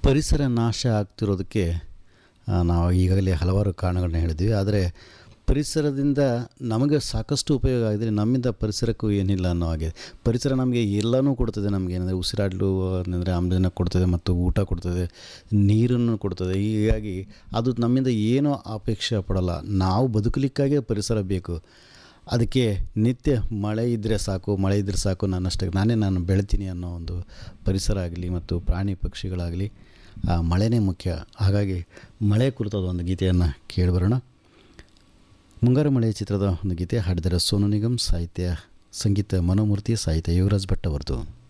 ಪರಿಸರ ನಾಶ ಆಗ್ತಿರೋದಕ್ಕೆ ಆ, ನಾವು ಈಗಾಗಲೇ ಹಲವಾರು ಕಾರಣಗಳನ್ನ ಹೇಳಿದ್ವಿ ಆದರೆ ಪರಿಸರದಿಂದ ನಮಗೆ ಸಾಕಷ್ಟು ಉಪಯೋಗ ಆಗಿದೆ ನಮ್ಮಿಂದ ಪರಿಸರಕ್ಕೂ ಏನಿಲ್ಲ ಅನ್ನೋ ಹಾಗೆ ಪರಿಸರ ನಮಗೆ ಎಲ್ಲನೂ ಕೊಡ್ತದೆ ನಮಗೆ ಏನಂದರೆ ಉಸಿರಾಡಲು ಅಂದರೆ ಆಮ್ಲಜನಕ ಕೊಡ್ತದೆ ಮತ್ತು ಊಟ ಕೊಡ್ತದೆ ನೀರನ್ನು ಕೊಡ್ತದೆ ಹೀಗಾಗಿ ಅದು ನಮ್ಮಿಂದ ಏನೂ ಅಪೇಕ್ಷೆ ಪಡಲ್ಲ ನಾವು ಬದುಕಲಿಕ್ಕಾಗೇ ಪರಿಸರ ಬೇಕು ಅದಕ್ಕೆ ನಿತ್ಯ ಮಳೆ ಇದ್ದರೆ ಸಾಕು ಮಳೆ ಇದ್ದರೆ ಸಾಕು ನನ್ನಷ್ಟಕ್ಕೆ ನಾನೇ ನಾನು ಬೆಳಿತೀನಿ ಅನ್ನೋ ಒಂದು ಪರಿಸರ ಆಗಲಿ ಮತ್ತು ಪ್ರಾಣಿ ಪಕ್ಷಿಗಳಾಗಲಿ ಆ ಮಳೆನೇ ಮುಖ್ಯ ಹಾಗಾಗಿ ಮಳೆ ಕುರಿತಾದ ಒಂದು ಗೀತೆಯನ್ನು ಕೇಳಿಬರೋಣ ಮುಂಗಾರು ಮಳೆ ಚಿತ್ರದ ಒಂದು ಗೀತೆ ಹಾಡಿದರೆ ಸೋನು ನಿಗಮ್ ಸಾಹಿತ್ಯ ಸಂಗೀತ ಮನೋಮೂರ್ತಿ ಸಾಹಿತ್ಯ ಯುವರಾಜ್ ಭಟ್ ಅವರದು